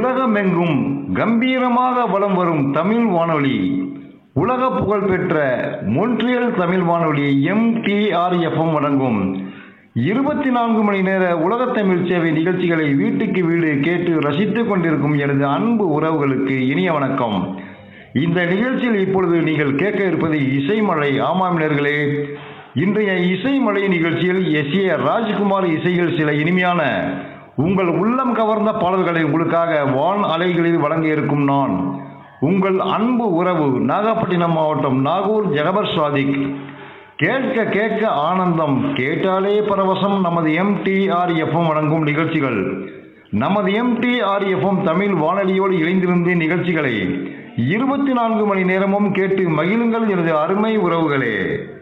உலகமெங்கும் கம்பீரமாக வலம் வரும் தமிழ் வானொலி உலக புகழ்பெற்ற மொன்ட்ரியல் தமிழ் வானொலி எம்டிஆர்எஃப்எம் வழங்கும் இருபத்தி நான்கு மணி நேர உலகத் தமிழ் சேவை நிகழ்ச்சிகளை வீட்டுக்கு வீடு கேட்டு ரசித்துக் கொண்டிருக்கும் எனது அன்பு உறவுகளுக்கு இனிய வணக்கம் இந்த நிகழ்ச்சியில் இப்பொழுது நீங்கள் கேட்க இருப்பது இசைமழை ஆமாமினர்களே இன்றைய இசைமழை நிகழ்ச்சியில் எஸ் ஏ ராஜ்குமார் இசையில் சில இனிமையான உங்கள் உள்ளம் கவர்ந்த பாடல்களை உங்களுக்காக வான் அலைகளில் வழங்க இருக்கும் நான் உங்கள் அன்பு உறவு நாகப்பட்டினம் மாவட்டம் நாகூர் ஜெகபர் சாதிக் கேட்க கேட்க ஆனந்தம் கேட்டாலே பரவசம் நமது எம்டிஆர் எஃப்எம் வழங்கும் நிகழ்ச்சிகள் நமது எம்டிஆர் எஃப்எம் தமிழ் வானொலியோடு இணைந்திருந்த நிகழ்ச்சிகளை இருபத்தி நான்கு மணி நேரமும் கேட்டு மகிழுங்கள் எனது அருமை உறவுகளே